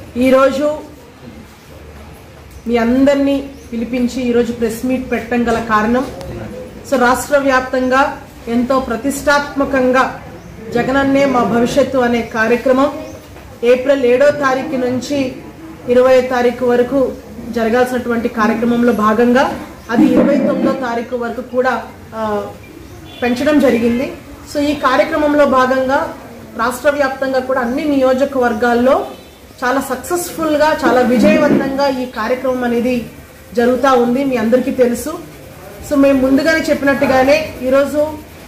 ఈరోజు మీ అందరినీ పిలిపించి ఈరోజు ప్రెస్ మీట్ పెట్టడం గల కారణం సో రాష్ట్ర వ్యాప్తంగా ఎంతో ప్రతిష్టాత్మకంగా జగనన్నే మా భవిష్యత్తు అనే కార్యక్రమం ఏప్రిల్ ఏడో తారీఖు నుంచి ఇరవై తారీఖు వరకు జరగాల్సినటువంటి కార్యక్రమంలో భాగంగా అది ఇరవై తొమ్మిదో తారీఖు వరకు కూడా ఆ, పెంచడం జరిగింది సో ఈ కార్యక్రమంలో భాగంగా రాష్ట్ర వ్యాప్తంగా కూడా అన్ని నియోజకవర్గాల్లో చాలా సక్సెస్ఫుల్గా చాలా విజయవంతంగా ఈ కార్యక్రమం అనేది జరుగుతూ ఉంది మీ అందరికీ తెలుసు సో మేము ముందుగానే చెప్పినట్టుగానే ఈరోజు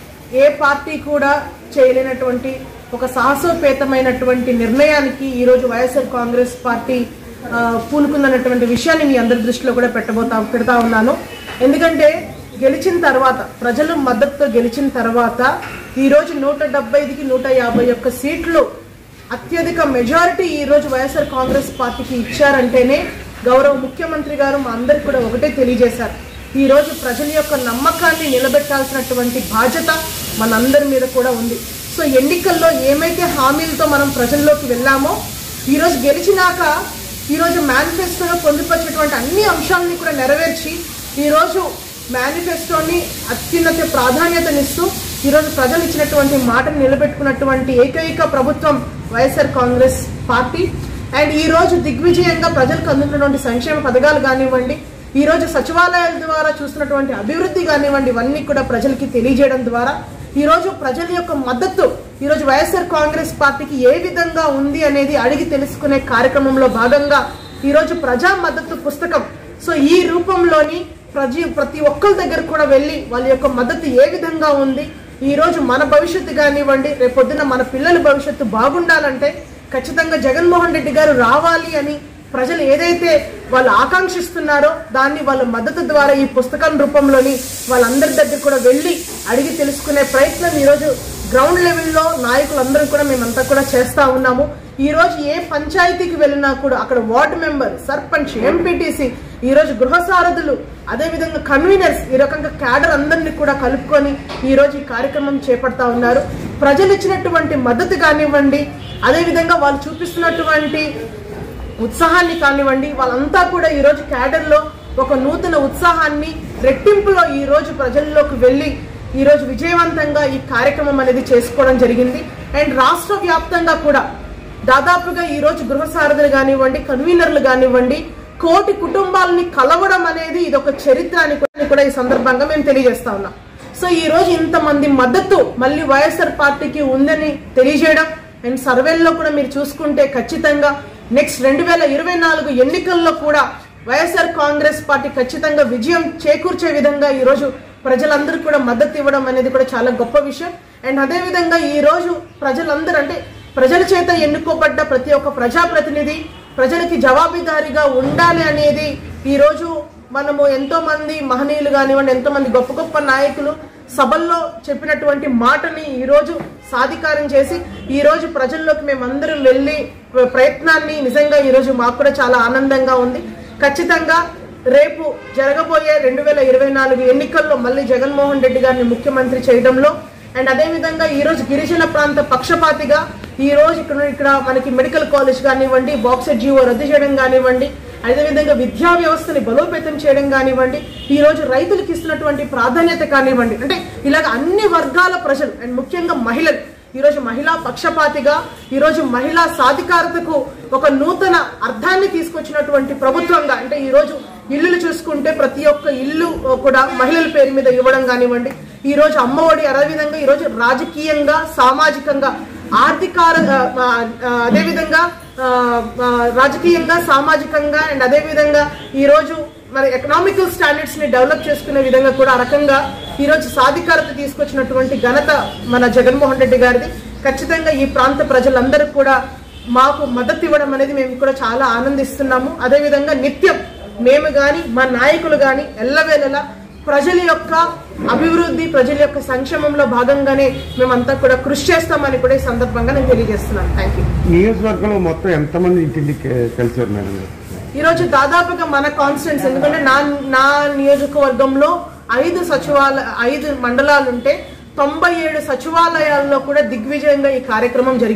ఏ పార్టీ కూడా చేయలేనటువంటి ఒక సాహసోపేతమైనటువంటి నిర్ణయానికి ఈరోజు వైఎస్ఆర్ కాంగ్రెస్ పార్టీ ఆ, పూనుకుందన్నటువంటి విషయాన్ని మీ అందరి దృష్టిలో కూడా పెట్టబోతా పెడతా ఉన్నాను ఎందుకంటే గెలిచిన తర్వాత ప్రజలు మద్దతుతో గెలిచిన తర్వాత ఈరోజు నూట డెబ్బైదికి నూట యాభై ఒక్క సీట్లు అత్యధిక మెజారిటీ ఈ రోజు వైఎస్ఆర్ కాంగ్రెస్ పార్టీకి ఇచ్చారంటేనే గౌరవ ముఖ్యమంత్రి గారు మా అందరికి కూడా ఒకటే తెలియజేశారు ఈ రోజు ప్రజల యొక్క నమ్మకాన్ని నిలబెట్టాల్సినటువంటి బాధ్యత మనందరి మీద కూడా ఉంది సో ఎన్నికల్లో ఏమైతే హామీలతో మనం ప్రజల్లోకి వెళ్ళామో ఈ రోజు గెలిచినాక ఈ రోజు మేనిఫెస్టోలో పొందుపరిచినటువంటి అన్ని అంశాలని కూడా నెరవేర్చి ఈ రోజు మేనిఫెస్టోని అత్యున్నత ప్రాధాన్యతనిస్తూ ఈరోజు ప్రజలు ఇచ్చినటువంటి మాటను నిలబెట్టుకున్నటువంటి ఏకైక ప్రభుత్వం వైఎస్ఆర్ కాంగ్రెస్ పార్టీ అండ్ ఈ రోజు దిగ్విజయంగా ప్రజలకు అందుతున్నటువంటి సంక్షేమ పథకాలు కానివ్వండి ఈ రోజు సచివాలయాల ద్వారా చూస్తున్నటువంటి అభివృద్ధి కానివ్వండి ఇవన్నీ కూడా ప్రజలకి తెలియజేయడం ద్వారా ఈ రోజు ప్రజల యొక్క మద్దతు ఈ రోజు వైఎస్ఆర్ కాంగ్రెస్ పార్టీకి ఏ విధంగా ఉంది అనేది అడిగి తెలుసుకునే కార్యక్రమంలో భాగంగా ఈ రోజు ప్రజా మద్దతు పుస్తకం సో ఈ రూపంలోని ప్రజ ప్రతి ఒక్కరి దగ్గర కూడా వెళ్ళి వాళ్ళ యొక్క మద్దతు ఏ విధంగా ఉంది ఈ రోజు మన భవిష్యత్తు కానివ్వండి రేపొద్దున మన పిల్లల భవిష్యత్తు బాగుండాలంటే ఖచ్చితంగా జగన్మోహన్ రెడ్డి గారు రావాలి అని ప్రజలు ఏదైతే వాళ్ళు ఆకాంక్షిస్తున్నారో దాన్ని వాళ్ళ మద్దతు ద్వారా ఈ పుస్తకం రూపంలోని వాళ్ళందరి దగ్గర కూడా వెళ్ళి అడిగి తెలుసుకునే ప్రయత్నం ఈరోజు గ్రౌండ్ లెవెల్లో నాయకులందరూ కూడా మేమంతా కూడా చేస్తా ఉన్నాము ఈ రోజు ఏ పంచాయతీకి వెళ్ళినా కూడా అక్కడ వార్డు మెంబర్ సర్పంచ్ ఎంపీటీసీ ఈ రోజు గృహ సారథులు అదేవిధంగా కన్వీనర్స్ ఈ రకంగా క్యాడర్ అందరినీ కూడా కలుపుకొని ఈ రోజు ఈ కార్యక్రమం చేపడతా ఉన్నారు ప్రజలు ఇచ్చినటువంటి మద్దతు కానివ్వండి అదేవిధంగా వాళ్ళు చూపిస్తున్నటువంటి ఉత్సాహాన్ని కానివ్వండి వాళ్ళంతా కూడా ఈ రోజు క్యాడర్ లో ఒక నూతన ఉత్సాహాన్ని రెట్టింపులో ఈ రోజు ప్రజల్లోకి వెళ్ళి ఈ రోజు విజయవంతంగా ఈ కార్యక్రమం అనేది చేసుకోవడం జరిగింది అండ్ రాష్ట్ర వ్యాప్తంగా కూడా దాదాపుగా ఈ రోజు గృహ సారథులు కానివ్వండి కన్వీనర్లు కానివ్వండి కోటి కుటుంబాలని కలవడం అనేది ఇది ఒక చరిత్ర అని కూడా- కూడా ఈ సందర్భంగా మేము తెలియజేస్తా ఉన్నాం సో ఈ రోజు ఇంతమంది మద్దతు మళ్ళీ వైఎస్ఆర్ పార్టీకి ఉందని తెలియజేయడం అండ్ సర్వేల్లో కూడా మీరు చూసుకుంటే ఖచ్చితంగా నెక్స్ట్ రెండు వేల ఇరవై నాలుగు ఎన్నికల్లో కూడా వైఎస్ఆర్ కాంగ్రెస్ పార్టీ ఖచ్చితంగా విజయం చేకూర్చే విధంగా ఈ రోజు ప్రజలందరూ కూడా మద్దతు ఇవ్వడం అనేది కూడా చాలా గొప్ప విషయం అండ్ అదే విధంగా ఈ రోజు ప్రజలందరూ అంటే ప్రజల చేత ఎన్నుకోబడ్డ ప్రతి ఒక్క ప్రజాప్రతినిధి ప్రజలకి జవాబుదారీగా ఉండాలి అనేది ఈ రోజు మనము ఎంతో మంది మహనీయులు కానివ్వండి ఎంతో మంది గొప్ప గొప్ప నాయకులు సభల్లో చెప్పినటువంటి మాటని ఈ రోజు సాధికారం చేసి ఈ రోజు ప్రజల్లోకి మేమందరం వెళ్ళి ప్రయత్నాన్ని నిజంగా ఈ రోజు మాకు కూడా చాలా ఆనందంగా ఉంది ఖచ్చితంగా రేపు జరగబోయే రెండు వేల ఇరవై నాలుగు ఎన్నికల్లో మళ్ళీ జగన్మోహన్ రెడ్డి గారిని ముఖ్యమంత్రి చేయడంలో అండ్ అదే విధంగా ఈ రోజు గిరిజన ప్రాంత పక్షపాతిగా ఈ రోజు ఇక్కడ ఇక్కడ మనకి మెడికల్ కాలేజ్ కానివ్వండి బాక్సెట్ జీవో రద్దు చేయడం కానివ్వండి అదేవిధంగా విద్యా వ్యవస్థని బలోపేతం చేయడం కానివ్వండి ఈ రోజు రైతులకు ఇస్తున్నటువంటి ప్రాధాన్యత కానివ్వండి అంటే ఇలాగ అన్ని వర్గాల ప్రజలు అండ్ ముఖ్యంగా మహిళలు ఈ రోజు మహిళా పక్షపాతిగా ఈ రోజు మహిళా సాధికారతకు ఒక నూతన అర్థాన్ని తీసుకొచ్చినటువంటి ప్రభుత్వంగా అంటే ఈ రోజు ఇల్లులు చూసుకుంటే ప్రతి ఒక్క ఇల్లు కూడా మహిళల పేరు మీద ఇవ్వడం కానివ్వండి ఈ రోజు అమ్మఒడి అదేవిధంగా ఈ రోజు రాజకీయంగా సామాజికంగా ఆర్థికార ఆ, ఆ, అదేవిధంగా ఆ, ఆ, రాజకీయంగా సామాజికంగా అండ్ అదేవిధంగా ఈ రోజు మరి ఎకనామికల్ స్టాండర్డ్స్ ని డెవలప్ చేసుకునే విధంగా కూడా ఆ రకంగా ఈ రోజు సాధికారత తీసుకొచ్చినటువంటి ఘనత మన జగన్మోహన్ రెడ్డి గారిది ఖచ్చితంగా ఈ ప్రాంత ప్రజలందరూ కూడా మాకు మద్దతు ఇవ్వడం అనేది మేము కూడా చాలా ఆనందిస్తున్నాము అదేవిధంగా నిత్యం మేము గాని మా నాయకులు గాని ఎల్లవేళలా ప్రజల యొక్క అభివృద్ధి ప్రజల యొక్క సంక్షేమంలో భాగంగానే మేమంతా కూడా కృషి చేస్తామని కూడా ఈ సందర్భంగా నేను తెలియజేస్తున్నాను థ్యాంక్ యూ నియోజకవర్గంలో మొత్తం ఎంతమంది ఇంటింటికి కలిసారు మేడం గారు? ఈ రోజు దాదాపుగా మన కాన్స్టిట్యూన్స్ ఎందుకంటే నా నా నియోజకవర్గంలో ఐదు సచివాలయ ఐదు మండలాలు ఉంటే తొంభై ఏడు సచివాలయాల్లో కూడా దిగ్విజయంగా ఈ కార్యక్రమం జరిగింది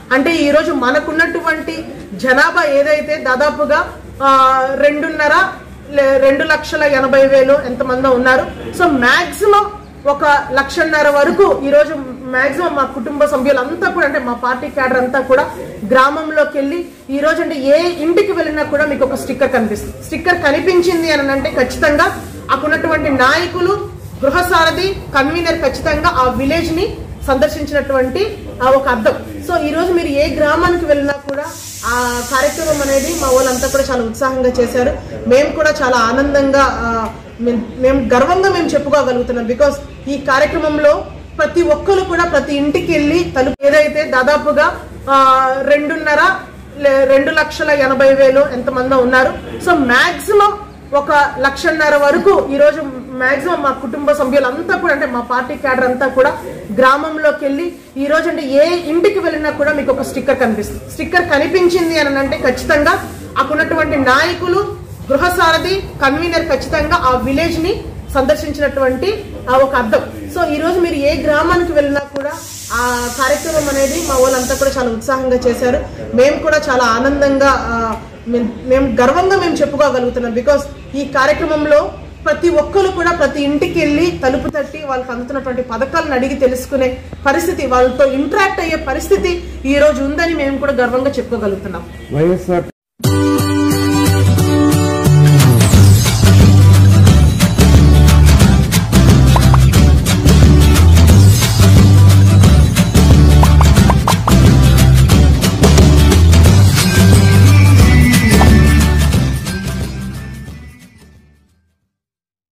అంటే ఈ రోజు మనకున్నటువంటి జనాభా ఏదైతే దాదాపుగా ఆ, రెండున్నర లే- రెండు లక్షల ఎనభై వేలు ఎంతమంది ఉన్నారు సో మాక్సిమం ఒక లక్షన్నర వరకు ఈ రోజు మాక్సిమం మా కుటుంబ సభ్యులంతా కూడా అంటే మా పార్టీ క్యాడర్ అంతా కూడా గ్రామంలోకి వెళ్ళి ఈ రోజు అంటే ఏ ఇంటికి వెళ్ళినా కూడా మీకు ఒక స్టిక్కర్ కనిపిస్తుంది స్టిక్కర్ కనిపించింది అని అంటే ఖచ్చితంగా అక్కడున్నటువంటి నాయకులు గృహసారథి కన్వీనర్ ఖచ్చితంగా ఆ విలేజ్ ని సందర్శించినటువంటి ఆ ఒక అర్థం సో ఈ రోజు మీరు ఏ గ్రామానికి వెళ్ళినా కూడా ఆ కార్యక్రమం అనేది మా వాళ్ళంతా కూడా చాలా ఉత్సాహంగా చేశారు మేము కూడా చాలా ఆనందంగా ఆ, మేం- మేము గర్వంగా మేము చెప్పుకోగలుగుతున్నాం బికాస్ ఈ కార్యక్రమంలో ప్రతి ఒక్కరు కూడా ప్రతి ఇంటికి వెళ్ళి తలుపు ఏదైతే దాదాపుగా ఆ, రెండున్నర లే- రెండు లక్షల ఎనభై వేలు ఎంతమంది ఉన్నారు సో మాక్సిమం ఒక లక్షన్నర వరకు ఈ రోజు మాక్సిమం మా కుటుంబ సభ్యులంతా కూడా అంటే మా పార్టీ క్యాడర్ అంతా కూడా గ్రామంలోకి వెళ్ళి ఈ రోజు అంటే ఏ ఇంటికి వెళ్ళినా కూడా మీకు ఒక స్టిక్కర్ కనిపిస్తుంది స్టిక్కర్ కనిపించింది అని అంటే ఖచ్చితంగా అక్కడున్నటువంటి నాయకులు గృహసారథి కన్వీనర్ ఖచ్చితంగా ఆ విలేజ్ ని సందర్శించినటువంటి ఆ ఒక అర్థం సో ఈ రోజు మీరు ఏ గ్రామానికి వెళ్ళినా కూడా ఆ కార్యక్రమం అనేది మా వాళ్ళంతా కూడా చాలా ఉత్సాహంగా చేశారు మేము కూడా చాలా ఆనందంగా ఆ, మేం- మేము గర్వంగా మేము చెప్పుకోగలుగుతున్నాం బికాస్ ఈ కార్యక్రమంలో ప్రతి ఒక్కరు కూడా ప్రతి ఇంటికి వెళ్ళి తలుపు తట్టి వాళ్ళకి అందుతున్నటువంటి పథకాలను అడిగి తెలుసుకునే పరిస్థితి వాళ్ళతో ఇంటరాక్ట్ అయ్యే పరిస్థితి ఈ రోజు ఉందని మేము కూడా గర్వంగా చెప్పుకోగలుగుతున్నాం వైఎస్ఆర్